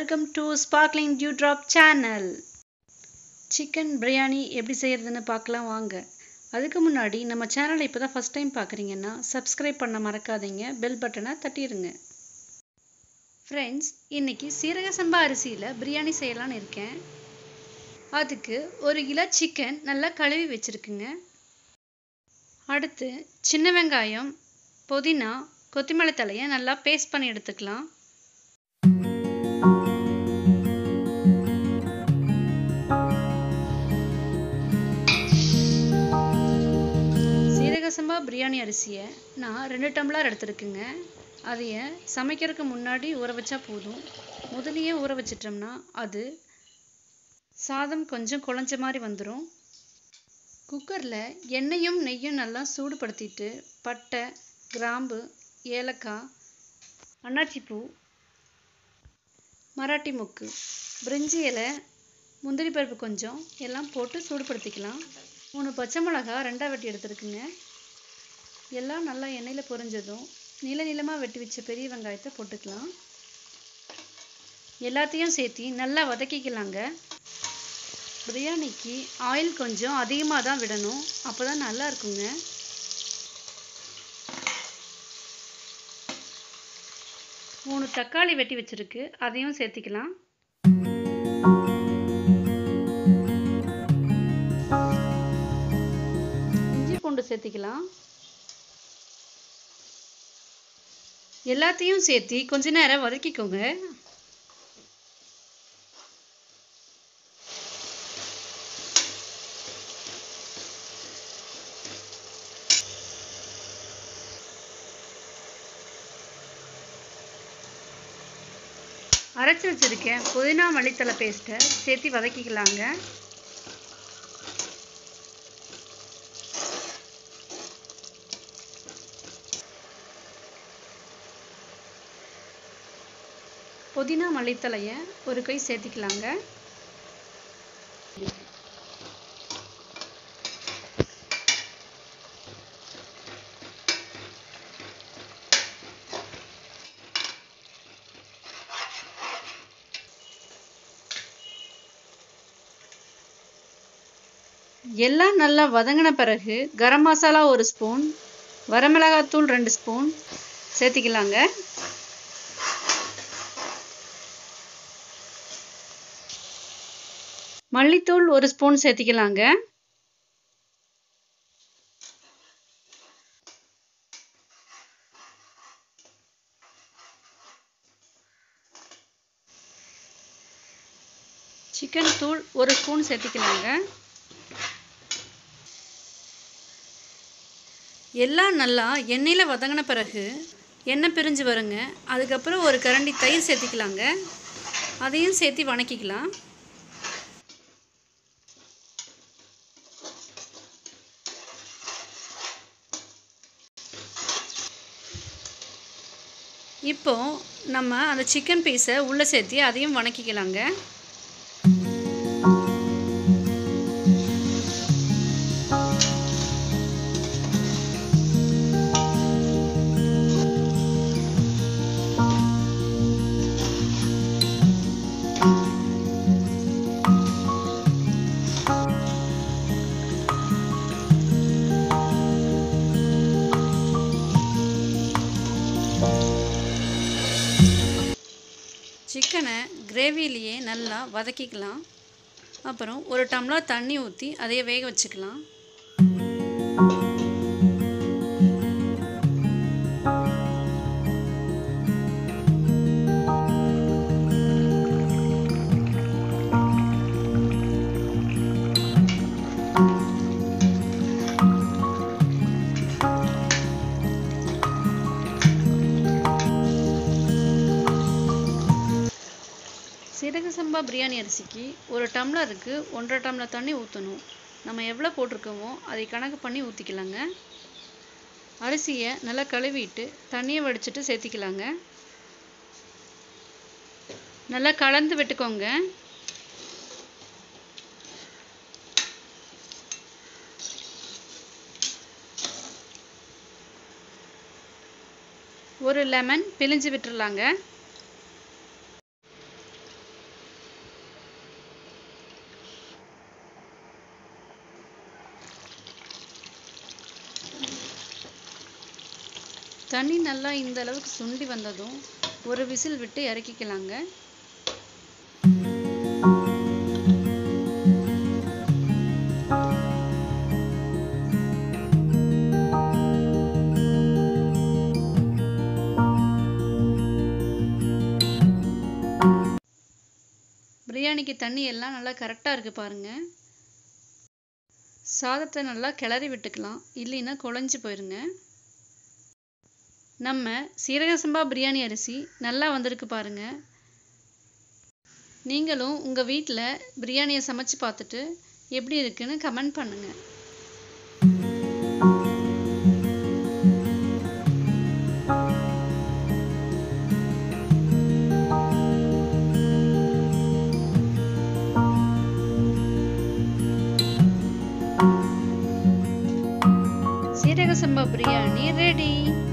welcome to sparkling dew drop channel chicken biryani எப்படி செய்கிறதுன்னு பார்க்கலாம் வாங்க அதுக்கு முன்னாடி நம்ம சேனலை இப்போ தான் ஃபஸ்ட் டைம் பார்க்குறீங்கன்னா சப்ஸ்கிரைப் பண்ண மறக்காதீங்க பெல் பட்டனை தட்டிடுங்க ஃப்ரெண்ட்ஸ் இன்றைக்கி சீரக சம்பா அரிசியில் பிரியாணி செய்யலான்னு இருக்கேன் அதுக்கு ஒரு கிலோ சிக்கன் நல்லா கழுவி வச்சுருக்குங்க அடுத்து சின்ன வெங்காயம் புதினா கொத்தமல்லி தலையை நல்லா பேஸ்ட் பண்ணி எடுத்துக்கலாம் சீரக சம்பா பிரியாணி அரிசியை நான் ரெண்டு டம்ளர் எடுத்துருக்குங்க அதைய சமைக்கிறதுக்கு முன்னாடி ஊற வச்சா போதும் முதலையே ஊற வச்சிட்டோம்னா அது சாதம் கொஞ்சம் குழஞ்ச மாதிரி வந்துடும் குக்கரில் எண்ணெயும் நெய்யும் நல்லா சூடுபடுத்திட்டு பட்டை கிராம்பு ஏலக்காய் அன்னாச்சிப்பூ மராட்டி மொக்கு பிரிஞ்சி இலை முந்திரி பருப்பு கொஞ்சம் எல்லாம் போட்டு சூடுபடுத்திக்கலாம் மூணு பச்சை மிளகா ரெண்டாக வெட்டி எடுத்துருக்குங்க எல்லாம் நல்லா எண்ணெயில் பொரிஞ்சதும் நீள நீளமாக வெட்டி வச்ச பெரிய வெங்காயத்தை போட்டுக்கலாம் எல்லாத்தையும் சேர்த்து நல்லா வதக்கிக்கலாங்க பிரியாணிக்கு ஆயில் கொஞ்சம் அதிகமாக தான் விடணும் அப்போ தான் நல்லா இருக்குங்க மூணு தக்காளி வெட்டி வச்சிருக்கு அதையும் சேர்த்திக்கலாம் இஞ்சி பூண்டு சேர்த்திக்கலாம் எல்லாத்தையும் சேர்த்து கொஞ்ச நேரம் வதக்கிக்கோங்க அரைச்சி வச்சுருக்கேன் புதினா மல்லித்தலை பேஸ்ட்டை சேர்த்து வதக்கிக்கலாங்க புதினா மல்லித்தலையை ஒரு கை சேர்த்திக்கலாங்க எல்லாம் நல்லா வதங்கின பிறகு கரம் மசாலா ஒரு ஸ்பூன் வரமிளகாத்தூள் ரெண்டு ஸ்பூன் சேர்த்திக்கலாங்க மல்லித்தூள் ஒரு ஸ்பூன் சேர்த்திக்கலாங்க சிக்கன் தூள் ஒரு ஸ்பூன் சேர்த்திக்கலாங்க எல்லாம் நல்லா எண்ணெயில் வதங்கின பிறகு எண்ணெய் பிரிஞ்சு வருங்க அதுக்கப்புறம் ஒரு கரண்டி தயிர் சேர்த்திக்கலாங்க அதையும் சேர்த்து வணக்கிக்கலாம் இப்போ நம்ம அந்த சிக்கன் பீஸை உள்ளே சேர்த்து அதையும் வணக்கிக்கலாங்க சிக்கனை கிரேவிலேயே நல்லா வதக்கிக்கலாம் அப்புறம் ஒரு டம்ளர் தண்ணி ஊற்றி அதையே வேக வச்சுக்கலாம் சீரக சம்பா பிரியாணி அரிசிக்கு ஒரு டம்ளருக்கு ஒன்றரை டம்ளர் தண்ணி ஊற்றணும் நம்ம எவ்வளோ போட்டிருக்கோமோ அதை கணக்கு பண்ணி ஊற்றிக்கலாங்க அரிசியை நல்லா கழுவிட்டு தண்ணியை வடிச்சிட்டு சேர்த்திக்கலாங்க நல்லா கலந்து விட்டுக்கோங்க ஒரு லெமன் பிழிஞ்சு விட்டுறலாங்க தண்ணி நல்லா இந்த அளவுக்கு சுண்டி வந்ததும் ஒரு விசில் விட்டு இறக்கிக்கலாங்க பிரியாணிக்கு தண்ணி எல்லாம் நல்லா கரெக்டாக இருக்குது பாருங்கள் சாதத்தை நல்லா கிளறி விட்டுக்கலாம் இல்லைன்னா குழஞ்சி போயிருங்க நம்ம சீரக சம்பா பிரியாணி அரிசி நல்லா வந்திருக்கு பாருங்க நீங்களும் உங்கள் வீட்டில் பிரியாணியை சமைச்சு பார்த்துட்டு எப்படி இருக்குன்னு கமெண்ட் பண்ணுங்கள் சீரக சம்பா பிரியாணி ரெடி